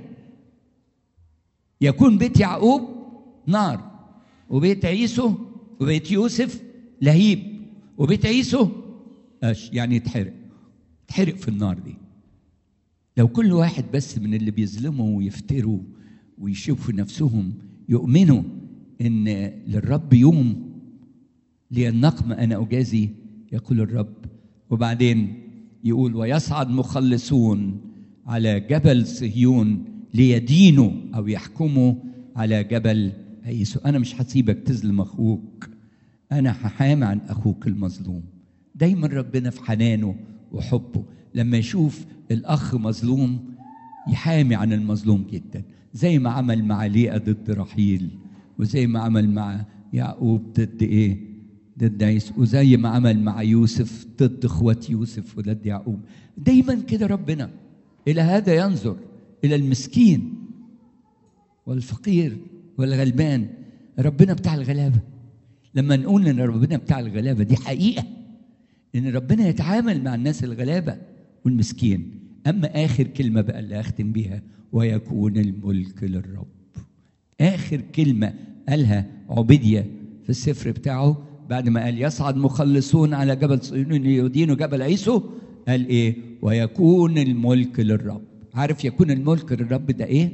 يكون بيت يعقوب نار وبيت عيسو وبيت يوسف لهيب وبيت عيسو أش يعني يتحرق يتحرق في النار دي لو كل واحد بس من اللي بيظلموا ويفتروا ويشوفوا نفسهم يؤمنوا ان للرب يوم لينقم انا اجازي يقول الرب وبعدين يقول ويصعد مخلصون على جبل صهيون ليدينوا او يحكموا على جبل عيسو انا مش هسيبك تظلم اخوك انا هحامي عن اخوك المظلوم دايما ربنا في حنانه وحبه لما يشوف الاخ مظلوم يحامي عن المظلوم جدا زي ما عمل مع ليئة ضد رحيل وزي ما عمل مع يعقوب ضد ايه ضد عيسى وزي ما عمل مع يوسف ضد اخوات يوسف وضد يعقوب دايما كده ربنا الى هذا ينظر الى المسكين والفقير والغلبان ربنا بتاع الغلابه لما نقول ان ربنا بتاع الغلابه دي حقيقه ان ربنا يتعامل مع الناس الغلابه والمسكين اما اخر كلمه بقى اللي اختم بيها ويكون الملك للرب اخر كلمه قالها عبيديا في السفر بتاعه بعد ما قال يصعد مخلصون على جبل صهيون يدينوا جبل عيسو قال ايه ويكون الملك للرب عارف يكون الملك للرب ده ايه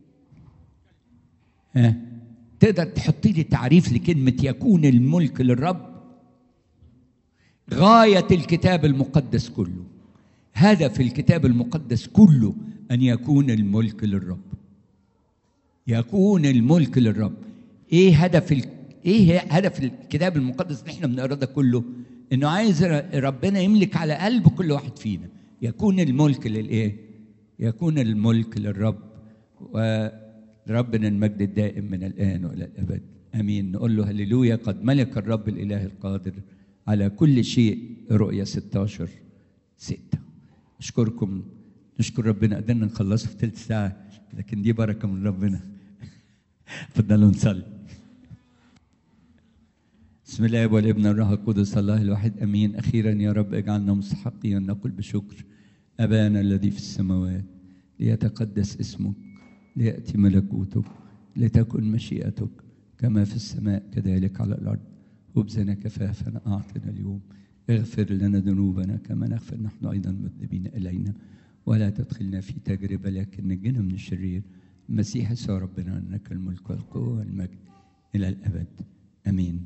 ها تقدر تحط لي تعريف لكلمه يكون الملك للرب غايه الكتاب المقدس كله هدف الكتاب المقدس كله ان يكون الملك للرب يكون الملك للرب ايه هدف ال... ايه هدف الكتاب المقدس اللي احنا بنقراه ده كله انه عايز ربنا يملك على قلب كل واحد فينا يكون الملك للايه يكون الملك للرب وربنا المجد الدائم من الان والى الابد امين نقول له هللويا قد ملك الرب الاله القادر على كل شيء رؤيا 16 6 اشكركم نشكر ربنا قدرنا نخلصه في ثلث ساعه لكن دي بركه من ربنا اتفضلوا نصلي بسم الله والابن الروح القدس الله الواحد امين اخيرا يا رب اجعلنا مستحقين ان نقول بشكر ابانا الذي في السماوات ليتقدس اسمك لياتي ملكوتك لتكن مشيئتك كما في السماء كذلك على الارض خبزنا كفافنا اعطنا اليوم اغفر لنا ذنوبنا كما نغفر نحن ايضا مذنبين الينا ولا تدخلنا في تجربه لكن نجنا من الشرير المسيح يسوع ربنا انك الملك والقوه والمجد الى الابد امين